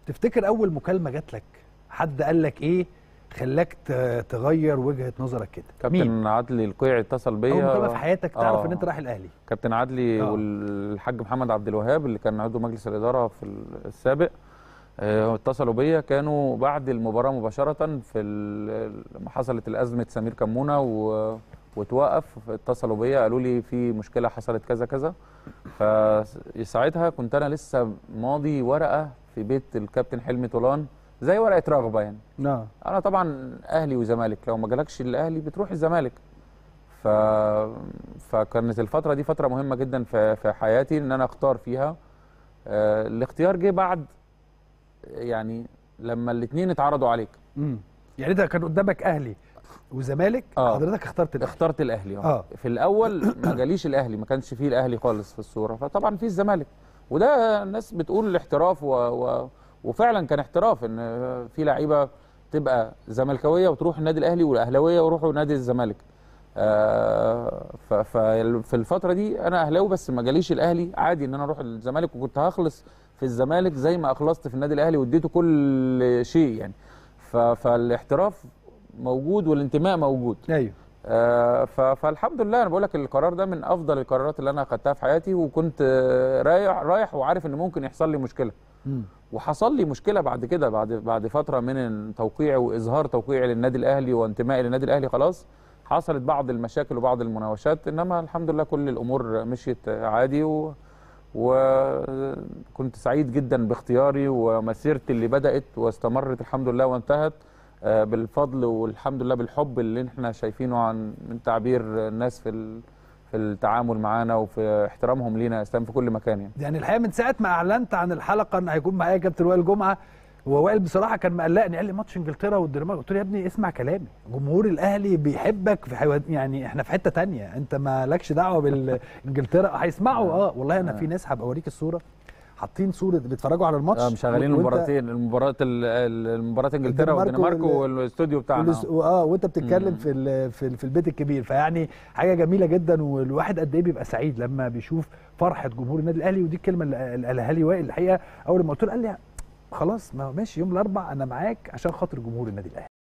تفتكر اول مكالمه جات لك حد قال لك ايه خلاك ت- تغير وجهه نظرك كده كابتن مين عدلي القيعي اتصل بيا اول مكالمه في حياتك تعرف آه. ان انت رايح الاهلي كابتن عدلي آه. والحاج محمد عبد الوهاب اللي كان عضو مجلس الاداره في السابق آه، اتصلوا بيا كانوا بعد المباراه مباشره في ال- لما حصلت الازمه سمير كمونه و... وتوقف اتصلوا بيا قالوا لي في مشكله حصلت كذا كذا فساعتها كنت انا لسه ماضي ورقه في بيت الكابتن حلمي طولان زي ورقه رغبه يعني اه انا طبعا اهلي وزمالك لو ما جالكش الاهلي بتروح الزمالك ف... فكانت الفتره دي فتره مهمه جدا في في حياتي ان انا اختار فيها آه، الاختيار جه بعد يعني لما الاثنين اتعرضوا عليك امم يعني انت كان قدامك اهلي وزمالك آه. حضرتك اخترت الاهلي اخترت الاهلي آه. اه في الاول ما جاليش الاهلي ما كانش فيه الاهلي خالص في الصوره فطبعا في الزمالك وده الناس بتقول الاحتراف و... و... وفعلا كان احتراف ان في لعيبه تبقى زملكاويه وتروح النادي الاهلي والاهلاويه ويروحوا نادي الزمالك آه ف... ففي الفتره دي انا اهلاوي بس ما جاليش الاهلي عادي ان انا اروح الزمالك وكنت هخلص في الزمالك زي ما اخلصت في النادي الاهلي واديته كل شيء يعني ف... فالاحتراف موجود والانتماء موجود ايوه آه، ف- فالحمد لله انا بقول لك القرار ده من افضل القرارات اللي انا اخدتها في حياتي وكنت آه، رايح رايح وعارف ان ممكن يحصل لي مشكله امم وحصل لي مشكله بعد كده بعد بعد فتره من توقيعي واظهار توقيعي للنادي الاهلي وانتمائي للنادي الاهلي خلاص حصلت بعض المشاكل وبعض المناوشات انما الحمد لله كل الامور مشيت عادي و وكنت سعيد جدا باختياري ومسيرتي اللي بدات واستمرت الحمد لله وانتهت آه، بالفضل والحمد لله بالحب اللي احنا شايفينه عن من تعبير الناس في ال- في التعامل معانا وفي احترامهم لينا يا اسلام في كل مكان يعني يعني الحقيقه من ساعه ما اعلنت عن الحلقه ان هيكون معايا كابتن وائل جمعه ووائل بصراحه كان مقلقني قال لي ماتش انجلترا والدنمارك قلت له يا ابني اسمع كلامي جمهور الاهلي بيحبك في حيوان يعني احنا في حته تانية انت مالكش دعوه بالانجلترا هيسمعوا اه والله انا في ناس هبقى اوريك الصوره حاطين صوره بيتفرجوا على الماتش اه مشغلين وانت- المباراتين المباراه ال- ال- المباراه انجلترا الدنمارك والدنمارك وال- والاستوديو بتاعنا والس- اه وانت بتتكلم في ال- في ال- في البيت الكبير فيعني حاجه جميله جدا والواحد قد ايه بيبقى سعيد لما بيشوف فرحه جمهور النادي الاهلي ودي الكلمه اللي اللي قالها لي وائل الحقيقه اول ما قلت له قال لي خلاص ما ماشي يوم الاربع انا معاك عشان خاطر جمهور النادي الاهلي